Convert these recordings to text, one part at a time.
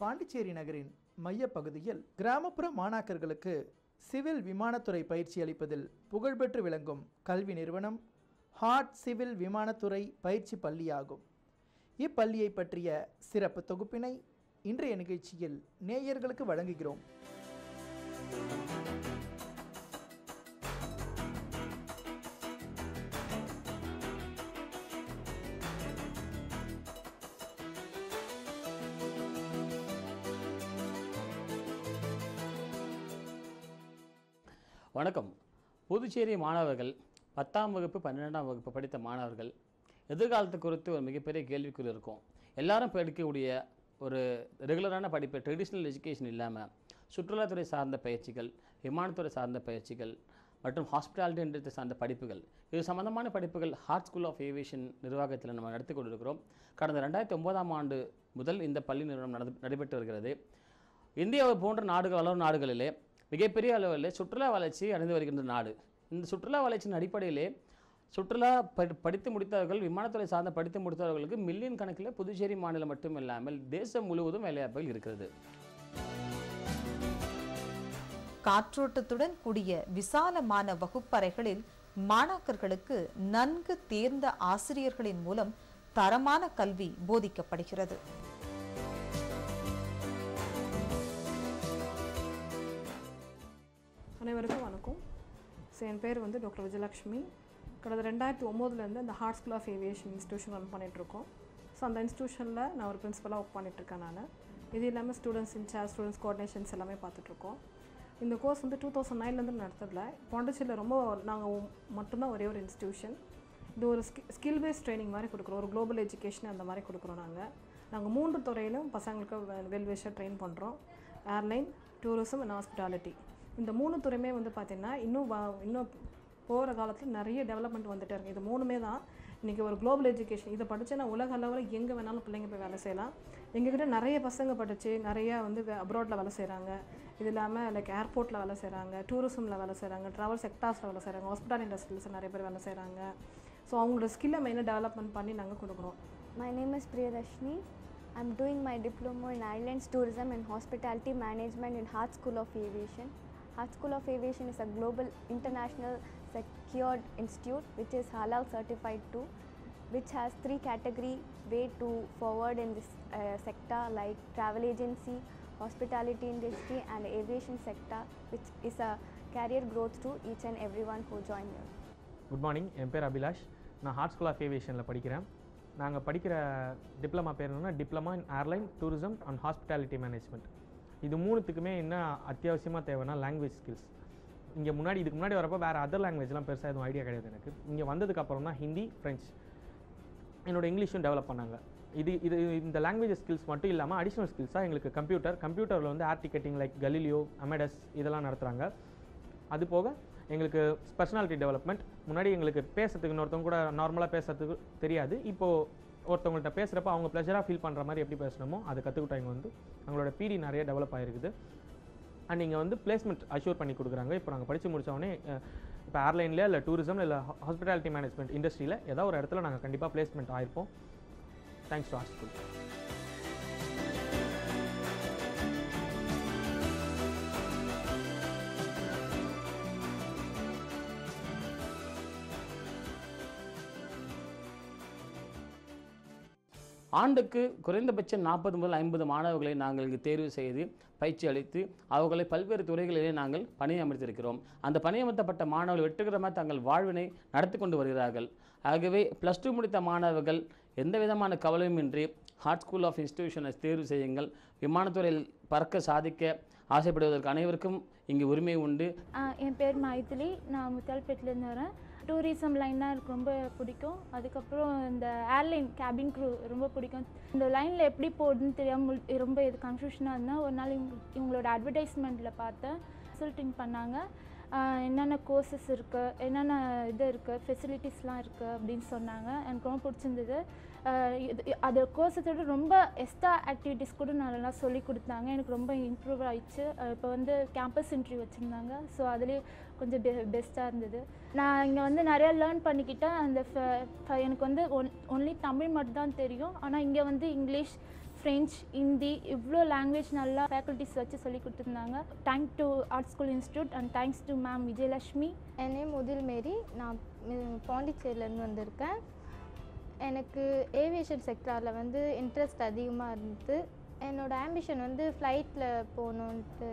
பாண்டிச்சேரி நகரின் மையப்பகுதியில் கிராமப்புற மாணாக்கர்களுக்கு சிவில் விமானத்துறை பயிற்சி அளிப்பதில் புகழ்பெற்று விளங்கும் கல்வி நிறுவனம் ஹார்ட் சிவில் விமானத்துறை பயிற்சி பள்ளியாகும் இப்பள்ளியை பற்றிய சிறப்பு தொகுப்பினை இன்றைய நிகழ்ச்சியில் நேயர்களுக்கு வழங்குகிறோம் வணக்கம் புதுச்சேரி மாணவர்கள் பத்தாம் வகுப்பு பன்னிரெண்டாம் வகுப்பு படித்த மாணவர்கள் எதிர்காலத்து குறித்து ஒரு மிகப்பெரிய கேள்விக்குறி இருக்கும் எல்லாரும் படிக்கக்கூடிய ஒரு ரெகுலரான படிப்பு ட்ரெடிஷ்னல் எஜுகேஷன் இல்லாமல் சுற்றுலாத்துறை சார்ந்த பயிற்சிகள் விமானத்துறை சார்ந்த பயிற்சிகள் மற்றும் ஹாஸ்பிட்டாலிட்டி என்ற சார்ந்த படிப்புகள் இது சம்பந்தமான படிப்புகள் ஹார்ட் ஸ்கூல் ஆஃப் ஏவியேஷன் நிர்வாகத்தில் நம்ம நடத்தி கொண்டிருக்கிறோம் கடந்த ரெண்டாயிரத்தி ஒன்பதாம் ஆண்டு முதல் இந்த பள்ளி நிறுவனம் நட நடைபெற்று வருகிறது இந்தியாவை போன்ற நாடுகள் வளரும் நாடுகளிலே மிகப்பெரிய அளவில் சுற்றுலா வளர்ச்சி அடைந்து வருகின்ற நாடு இந்த சுற்றுலா வளர்ச்சியின் அடிப்படையிலே சுற்றுலா படி படித்து முடித்தவர்கள் விமானத்துறை சார்ந்த படித்து முடித்தவர்களுக்கு மில்லியன் கணக்கில் புதுச்சேரி மாநிலம் மட்டும் இல்லாமல் தேசம் முழுவதும் வேலைவாய்ப்புகள் இருக்கிறது காற்றோட்டத்துடன் கூடிய விசாலமான வகுப்பறைகளில் மாணாக்கர்களுக்கு நன்கு தேர்ந்த ஆசிரியர்களின் மூலம் தரமான கல்வி போதிக்கப்படுகிறது அனைவருக்கும் வணக்கம் ஸோ என் பேர் வந்து டாக்டர் விஜயலக்ஷ்மி கடந்த ரெண்டாயிரத்தி ஒம்போதுலேருந்து இந்த heart school of aviation institution run பண்ணிகிட்ருக்கோம் ஸோ அந்த இன்ஸ்டியூஷனில் நான் ஒரு பிரின்ஸிபலாக ஒர்க் பண்ணிகிட்ருக்கேன் நான் இது இல்லாமல் ஸ்டூடெண்ட்ஸ் இன்சார்ஜ் ஸ்டூடெண்ட்ஸ் கோஆர்டினேஷன்ஸ் எல்லாமே பார்த்துட்ருக்கோம் இந்த கோர்ஸ் வந்து டூ தௌசண்ட் நைன்லேருந்து நடத்ததில்ல பாண்டிச்சேரியில் ரொம்ப நாங்கள் மட்டும்தான் ஒரே ஒரு இன்ஸ்டியூஷன் இது ஒரு ஸ்கி ஸ்கில் பேஸ்ட் ட்ரைனிங் மாதிரி கொடுக்குறோம் ஒரு குளோபல் எஜுகேஷன் அந்த மாதிரி கொடுக்குறோம் நாங்கள் நாங்கள் மூன்று துறையிலும் பசங்களுக்கு வெல்வேஷாக ட்ரெயின் பண்ணுறோம் ஏர்லைன் டூரிசம் அண்ட் ஹாஸ்பிட்டாலிட்டி இந்த மூணு துறையுமே வந்து பார்த்திங்கன்னா இன்னும் வ- இன்னும் போகிற காலத்தில் நிறைய டெவலப்மெண்ட் வந்துட்டே இருக்குது இது மூணுமே தான் இன்றைக்கி ஒரு குளோபல் எஜுகேஷன் இதை படிச்சா உலக அளவில் எங்கே வேணாலும் பிள்ளைங்க போய் வேலை செய்யலாம் எங்ககிட்ட நிறைய பசங்க படித்து நிறையா வந்து அப்ராடில் வேலை செய்கிறாங்க இது இல்லாமல் லைக் ஏர்போர்ட்டில் வேலை செய்கிறாங்க டூரிசமில் வேலை செய்கிறாங்க ட்ராவல் செக்டார்ஸில் வேலை செய்கிறாங்க ஹாஸ்பிட்டல் இண்டஸ்ட்ரீஸில் நிறைய பேர் வேலை செய்கிறாங்க ஸோ அவங்களோட ஸ்கில்லை மெயினாக டெவலப்மெண்ட் பண்ணி நாங்கள் கொடுக்குறோம் My name is Priyadashni. I'm doing my diploma in Islands Tourism and Hospitality Management in Hart School of Aviation. Hart School of Aviation is a global international secured institute which is halal certified too, which has three category way to forward in this uh, sector like travel agency, hospitality industry and aviation sector which is a career growth to each and everyone who join here. Good morning என் பேர் அபிலாஷ் நான் heart school of ஏவியேஷனில் படிக்கிறேன் நாங்கள் படிக்கிற diploma பேர் என்னன்னா diploma in airline tourism and hospitality management இது மூணுத்துக்குமே என்ன அத்தியாவசியமாக தேவைன்னா லாங்குவேஜ் ஸ்கில்ஸ் இங்கே முன்னாடி இதுக்கு முன்னாடி வரப்போ வேறு அதர் லாங்குவேஜ்லாம் பெருசாக எதுவும் ஐடியா கிடையாது எனக்கு இங்கே வந்ததுக்கப்புறம் தான் ஹிந்தி ஃப்ரெஞ்ச் என்னோட இங்கிலீஷும் டெவலப் பண்ணாங்க இது இது இந்த லாங்குவேஜ் ஸ்கில்ஸ் மட்டும் இல்லாமல் அடிஷ்னல் ஸ்கில்ஸாக எங்களுக்கு கம்ப்யூட்டர் கம்ப்யூட்டரில் வந்து air ticketing like Galileo Amadeus இதெல்லாம் நடத்துகிறாங்க அது போக எங்களுக்கு பர்சனாலிட்டி டெவலப்மெண்ட் முன்னாடி எங்களுக்கு பேசுறதுக்கு இன்னொருத்தவங்க கூட நார்மலாக பேசுறதுக்கு தெரியாது இப்போது ஒருத்தவங்கள்ட்ட பேசுகிறப்ப அவங்க ப்ளஷராக ஃபீல் பண்ணுற மாதிரி எப்படி பேசணுமோ அதை கற்றுக்கிட்டாங்க வந்து அவங்களோட பிடி நிறைய டெவலப் ஆகிருக்குது அண்ட் இங்கே வந்து பிளேஸ்மெண்ட் அஷ்யூர் பண்ணி கொடுக்குறாங்க இப்போ நாங்கள் படித்து முடித்தோடனே இப்போ ஏர்லைனில் இல்லை டூரிசம் இல்லை ஹாஸ்பிட்டாலிட்டி மேனேஜ்மெண்ட் இண்டஸ்ட்ரியில் ஏதோ ஒரு இடத்துல நாங்கள் கண்டிப்பாக பிளேஸ்மெண்ட் ஆயிருப்போம் தேங்க்ஸ் டு ஆர் ஸ்கூல் ஆண்டுக்கு குறைந்தபட்சம் நாற்பது முதல் ஐம்பது மாணவர்களை நாங்கள் இங்கு தேர்வு செய்து பயிற்சி அளித்து அவர்களை பல்வேறு துறைகளிலே நாங்கள் பணியமர்த்திருக்கிறோம் அந்த பணியமர்த்தப்பட்ட மாணவர்கள் வெற்றிகரமாக தங்கள் வாழ்வினை நடத்தி கொண்டு வருகிறார்கள் ஆகவே ப்ளஸ் டூ முடித்த மாணவர்கள் எந்த விதமான கவலையுமின்றி ஹார்ட் ஸ்கூல் ஆஃப் இன்ஸ்டிடியூஷனை தேர்வு செய்யுங்கள் விமானத்துறையில் பறக்க சாதிக்க ஆசைப்படுவதற்கு அனைவருக்கும் இங்கு உரிமை உண்டு ஆ, என் பேர் மைதிலி நான் முத்தால்பேட்டிலேருந்து வரேன் டூரிசம் லைன் தான் எனக்கு ரொம்ப பிடிக்கும் அதுக்கப்புறம் இந்த ஏர்லைன் கேபின் க்ரூ ரொம்ப பிடிக்கும் இந்த லைனில் எப்படி போகுதுன்னு தெரியாமல் ரொம்ப இது கன்ஃபியூஷனாக இருந்தேன் ஒரு நாள் இவங்க இவங்களோட அட்வர்டைஸ்மெண்ட்டில் பார்த்தேன் கன்சல்டிங் பண்ணாங்க ஆ, என்னென்ன கோர்சஸ் இருக்குது என்னென்ன இது இருக்குது ஃபெசிலிட்டிஸ்லாம் இருக்குது அப்படின்னு சொன்னாங்க எனக்கு ரொம்ப பிடிச்சிருந்தது ஆ, இது அது கோர்ஸத்தோட ரொம்ப எக்ஸ்ட்ரா ஆக்டிவிட்டீஸ் கூட நல்லா சொல்லி கொடுத்தாங்க எனக்கு ரொம்ப இம்ப்ரூவ் ஆயிடுச்சு இப்போ வந்து கேம்பஸ் இன்டர்வியூ வச்சுருந்தாங்க ஸோ அதுலேயே கொஞ்சம் பெ பெஸ்ட்டாக இருந்தது நான் இங்கே வந்து நிறையா லேர்ன் பண்ணிக்கிட்டேன் அந்த ஃப- ஃப- எனக்கு வந்து ஒன் ஒன்லி தமிழ் மட்டும் தான் தெரியும் ஆனால் இங்கே வந்து இங்கிலீஷ் ஃப்ரெஞ்ச் ஹிந்தி இவ்வளோ லாங்குவேஜ் நல்லா ஃபேக்கல்ட்டிஸ் வச்சு சொல்லி கொடுத்துருந்தாங்க thank to heart school institute and thanks to ma'am Vijayalakshmi என் நேம் உதில் மேரி நான் ம், பாண்டிச்சேரியிலேருந்து வந்திருக்கேன் எனக்கு ஏவியேஷன் செக்டாரில் வந்து இன்ட்ரெஸ்ட் அதிகமாக இருந்தது என்னோடய ஆம்பிஷன் வந்து ஃப்ளைட்டில் போகணுன்ட்டு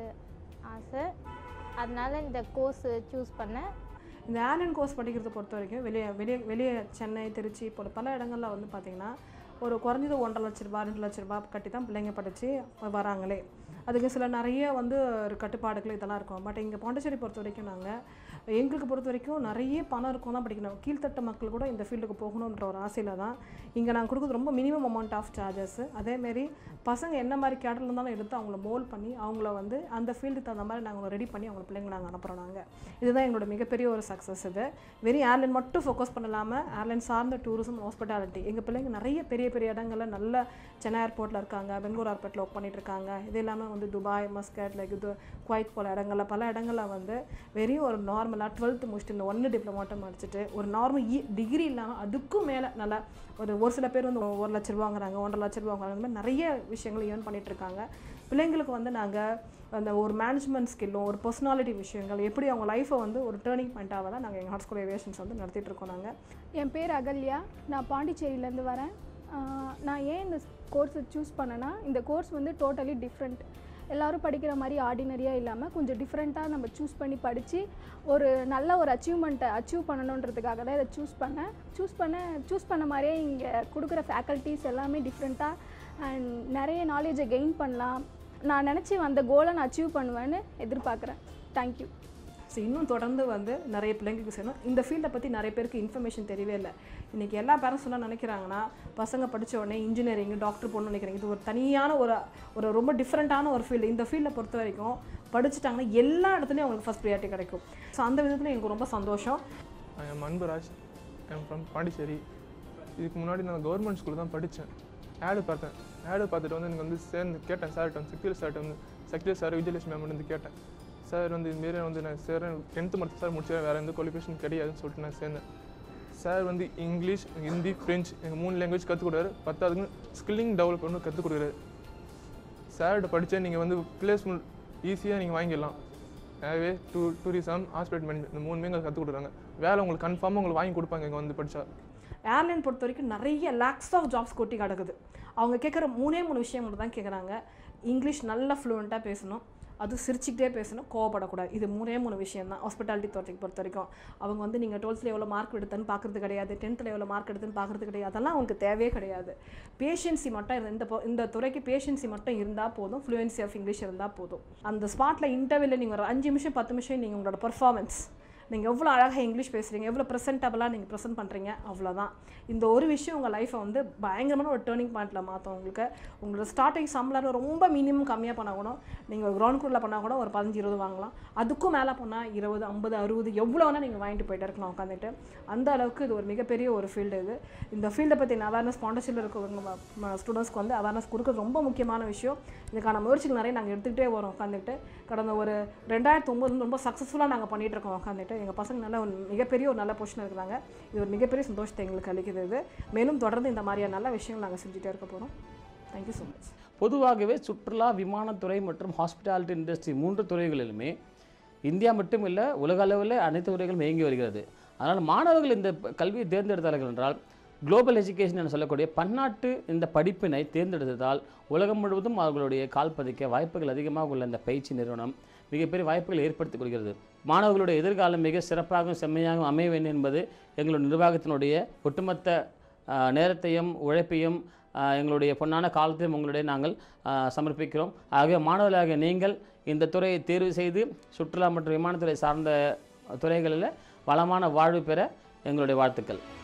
ஆசை அதனால இந்த கோர்ஸ் சூஸ் பண்ணேன் இந்த ஏர்லைன் கோர்ஸ் படிக்கிறத பொறுத்த வரைக்கும் வெளியே வெளியே வெளியே சென்னை திருச்சி போல பல இடங்கள்ல வந்து பார்த்திங்கன்னா ஒரு குறைஞ்சது ஒன்றரை லட்ச ரூபா ரெண்டு லட்ச ரூபா கட்டி தான் பிள்ளைங்க படித்து வராங்களே அதுக்கு சில நிறைய வந்து ஒரு கட்டுப்பாடுகள் இதெல்லாம் இருக்கும் பட் இங்கே பாண்டிச்சேரி பொறுத்த வரைக்கும் நாங்கள் எங்களுக்கு பொறுத்த வரைக்கும் நிறைய பணம் இருக்கும் தான் படிக்கணும் கீழ்த்தட்ட மக்கள் கூட இந்த ஃபீல்டுக்கு போகணுன்ற ஒரு ஆசையில் தான் இங்கே நாங்கள் கொடுக்குறது ரொம்ப மினிமம் அமௌண்ட் ஆஃப் சார்ஜஸ் அதேமாரி பசங்க என்ன மாதிரி கேட்டல் இருந்தாலும் எடுத்து அவங்கள மோல் பண்ணி அவங்கள வந்து அந்த ஃபீல்டுக்கு தகுந்த மாதிரி நாங்கள் ரெடி பண்ணி அவங்க பிள்ளைங்களை நாங்கள் அனுப்புகிறோம் நாங்கள் இதுதான் எங்களோட மிகப்பெரிய ஒரு சக்ஸஸ் இது வெறும் ஏர்லைன் மட்டும் ஃபோக்கஸ் பண்ணலாமல் ஏர்லைன் சார்ந்த டூரிசம் ஹாஸ்பிட்டாலிட்டி எங்கள் பிள்ளைங்க நிறைய பெரிய பெரிய இடங்கள்ல நல்ல சென்னை ஏர்போர்ட்டில் இருக்காங்க பெங்களூர் ஏர்போர்ட்டில் ஒர்க் பண்ணிட்டு இருக்காங்க இது இல்லாமல் வந்து துபாய் மஸ்கட் லைக் இது குவைத் போல இடங்கள்ல பல இடங்களில் வந்து வெறும் ஒரு நார்மலாக டுவெல்த்து முடிச்சுட்டு இந்த ஒன்று டிப்ளமோட்டம் முடிச்சுட்டு ஒரு நார்மல் டிகிரி இல்லாமல் அதுக்கும் மேலே நல்லா ஒரு ஒரு சில பேர் வந்து ஒரு லட்ச ரூபா வாங்குறாங்க ஒன்றரை லட்ச ரூபா வாங்குறாங்க அந்த மாதிரி நிறைய விஷயங்கள் ஏர்ன் பண்ணிட்டு இருக்காங்க பிள்ளைங்களுக்கு வந்து நாங்கள் அந்த ஒரு மேனேஜ்மெண்ட் ஸ்கில்லும் ஒரு பர்சனாலிட்டி விஷயங்கள் எப்படி அவங்க லைஃப்பை வந்து ஒரு டேர்னிங் பாயிண்ட்டாக தான் நாங்கள் எங்கள் ஹார்ட் ஸ்கூல் ஏவியேஷன்ஸ் வந்து நடத்திட்டு இருக்கோம் நாங்கள் என் பேர் அகல்யா நான் பாண்டிச்சேரியிலேருந்து வரேன் ஆஹ் நான் ஏன் இந்த கோர்ஸை சூஸ் பண்ணேன்னா இந்த கோர்ஸ் வந்து டோட்டலி டிஃப்ரெண்ட் எல்லாரும் படிக்கிற மாதிரி ஆர்டினரியாக இல்லாமல் கொஞ்சம் டிஃப்ரெண்ட்டாக நம்ம சூஸ் பண்ணி படித்து ஒரு நல்ல ஒரு அச்சீவ்மெண்ட்டை அச்சீவ் பண்ணணுன்றதுக்காக தான் இதை சூஸ் பண்ணேன் சூஸ் பண்ண சூஸ் பண்ண மாதிரியே இங்கே கொடுக்குற ஃபேக்கல்ட்டிஸ் எல்லாமே டிஃப்ரெண்ட்டாக அண்ட் நிறைய நாலேஜை கெயின் பண்ணலாம் நான் நினச்சி வந்த கோலை நான் அச்சீவ் பண்ணுவேன்னு எதிர்பார்க்குறேன் தேங்க்யூ ஸோ இன்னும் தொடர்ந்து வந்து நிறைய பிள்ளைங்களுக்கு செய்யணும் இந்த ஃபீல்டை பற்றி நிறைய பேருக்கு இன்ஃபர்மேஷன் தெரியவே இல்லை இன்றைக்கி எல்லா பேரண்ட்ஸ் என்ன நினைக்கிறாங்கன்னா பசங்க படிச்ச உடனே இன்ஜினியரிங் டாக்டர் போகணும்னு நினைக்கிறாங்க இது ஒரு தனியான ஒரு ஒரு ரொம்ப டிஃப்ரெண்ட்டான ஒரு ஃபீல்டு இந்த ஃபீல்டை பொறுத்த வரைக்கும் படிச்சுட்டாங்கன்னா எல்லா இடத்துலையும் அவங்களுக்கு ஃபஸ்ட் ப்ரியாரிட்டி கிடைக்கும் ஸோ அந்த விதத்தில் எனக்கு ரொம்ப சந்தோஷம் I am Anbaraj I am from Pondicherry இதுக்கு முன்னாடி நான் கவர்மெண்ட் ஸ்கூலில் தான் படித்தேன் ஆடு பார்த்தேன் ஆடு பார்த்துட்டு வந்து எனக்கு வந்து சேர்ந்து கேட்டேன் சார்கிட்ட வந்து செக்யூர் சார்கிட்ட வந்து செக்யூர் சார் விஜயலட்சுமி மேம் வந்து கேட்டேன் சார் வந்து இதுமாரி வந்து நான் சேர்றேன் டென்த்து மட்டும் சார் முடிச்சேன் வேறு எந்த குவாலிஃபிகேஷன் கிடையாதுன்னு சொல்லிட்டு நான் சேர்ந்தேன் சார் வந்து இங்கிலீஷ் ஹிந்தி ஃப்ரெஞ்ச் எனக்கு மூணு லாங்குவேஜ் கற்றுக் கொடுக்குறாரு பத்தாவதுக்கு ஸ்கில்லிங் டெவலப் பண்ணி கற்றுக் கொடுக்குறாரு சார்கிட்ட படித்தா நீங்கள் வந்து பிளேஸ்மெண்ட் ஈஸியாக நீங்கள் வாங்கிடலாம் ஹேவே டூ டூரிசம் ஹாஸ்பிட்டல் மேனேஜ்மெண்ட் இந்த மூணுமே எங்களுக்கு கற்றுக் கொடுக்குறாங்க வேலை உங்களுக்கு கன்ஃபார்மாக உங்களுக்கு வாங்கி கொடுப்பாங்க இங்கே வந்து படித்தா ஏர்லைன் பொறுத்த வரைக்கும் நிறைய லேக்ஸ் ஆஃப் ஜாப்ஸ் கொட்டி கிடக்குது அவங்க கேட்குற மூணே மூணு விஷயம் மட்டும் தான் கேட்குறாங்க இங்கிலீஷ் நல்லா ஃப்ளூவெண்ட்டாக பேசணும் அது சிரிச்சுக்கிட்டே பேசணும் கோவப்படக்கூடாது இது மூணே மூணு விஷயம் தான் ஹாஸ்பிட்டாலிட்டி துறைக்கு பொறுத்த வரைக்கும் அவங்க வந்து நீங்கள் டுவெல்த்தில் எவ்வளோ மார்க் எடுத்தேன்னு பார்க்குறது கிடையாது டென்த்தில் எவ்வளோ மார்க் எடுத்தேன்னு பார்க்குறது கிடையாது அதெல்லாம் அவங்களுக்கு தேவையே கிடையாது பேஷன்சி மட்டும் இரு- இந்த பொ- இந்த துறைக்கு பேஷன்சி மட்டும் இருந்தால் போதும் ஃப்ளூயன்சி ஆஃப் இங்கிலீஷ் இருந்தால் போதும் அந்த ஸ்பாட்டில் இன்டர்வியூவில் நீங்கள் ஒரு அஞ்சு நிமிஷம் பத்து நிமிஷம் நீங்கள் உங்களோட பர்ஃபார்மன்ஸ் நீங்கள் எவ்வளோ அழகாக இங்கிலீஷ் பேசுகிறீங்க எவ்வளோ ப்ரெசென்டபுளாக நீங்கள் ப்ரெசென்ட் பண்ணுறீங்க அவ்வளோதான் இந்த ஒரு விஷயம் உங்கள் லைஃப்பை வந்து பயங்கரமான ஒரு டேர்னிங் பாயிண்ட்டில் மாற்றும் உங்களுக்கு உங்களோட ஸ்டார்டிங் சம்பளம் ரொம்ப மினிமம் கம்மியாக பண்ணால் கூட நீங்கள் ஒரு கிரவுண்ட் குரூரில் பண்ணால் கூட ஒரு பதினஞ்சு இருபது வாங்கலாம் அதுக்கும் மேலே போனால் இருபது ஐம்பது அறுபது எவ்வளோ வேணால் நீங்கள் வாங்கிட்டு போயிட்டே இருக்கலாம் உட்காந்துட்டு அந்த அளவுக்கு இது ஒரு மிகப்பெரிய ஒரு ஃபீல்டு இது இந்த ஃபீல்டை பற்றி அவேர்னஸ் பாண்டர்ஷிப்பில் இருக்கிறவங்க ஸ்டூடெண்ட்ஸ்க்கு வந்து அவேர்னஸ் கொடுக்குறது ரொம்ப முக்கியமான விஷயம் இதுக்கான முயற்சிகள் நிறைய நாங்கள் எடுத்துக்கிட்டே வரோம் உட்காந்துட்டு கடந்த ஒரு ரெண்டாயிரத்து ஒம்பது ரொம்ப சக்ஸஸ்ஃபுல்லாக நாங்கள் பண்ணிகிட்டு இருக்கோம் உட்காந்துட்டு எங்கள் பசங்க நல்ல ஒரு மிகப்பெரிய ஒரு நல்ல பொசிஷன் இருக்கிறாங்க இது ஒரு மிகப்பெரிய சந்தோஷத்தை எங்களுக்கு அளிக்குது இது மேலும் தொடர்ந்து இந்த மாதிரியான நல்ல விஷயங்கள் நாங்கள் செஞ்சுட்டே இருக்க போகிறோம் தேங்க்யூ ஸோ மச் பொதுவாகவே சுற்றுலா விமானத்துறை மற்றும் ஹாஸ்பிட்டாலிட்டி இண்டஸ்ட்ரி மூன்று துறைகளிலுமே இந்தியா மட்டும் இல்லை உலக அளவில் அனைத்து துறைகளும் இயங்கி வருகிறது அதனால் மாணவர்கள் இந்த ப- கல்வியை தேர்ந்தெடுத்தார்கள் என்றால் குளோபல் எஜுகேஷன் என சொல்லக்கூடிய பன்னாட்டு இந்த படிப்பினை தேர்ந்தெடுத்ததால் உலகம் முழுவதும் அவர்களுடைய கால் பதிக்க வாய்ப்புகள் அதிகமாக உள்ள இந்த பயிற்சி நிறுவனம் மிகப்பெரிய வாய்ப்புகளை ஏற்படுத்திக் கொள்கிறது மாணவர்களுடைய எதிர்காலம் மிக சிறப்பாகவும் செம்மையாகவும் அமைய வேண்டும் என்பது எங்களுடைய நிர்வாகத்தினுடைய ஒட்டுமொத்த ஆஹ், நேரத்தையும் உழைப்பையும் ஆஹ், எங்களுடைய பொன்னான காலத்தையும் உங்களுடைய நாங்கள் ஆஹ், சமர்ப்பிக்கிறோம் ஆகவே மாணவர்களாக நீங்கள் இந்த துறையை தேர்வு செய்து சுற்றுலா மற்றும் விமானத்துறை சார்ந்த துறைகளில் வளமான வாழ்வு பெற எங்களுடைய வாழ்த்துக்கள்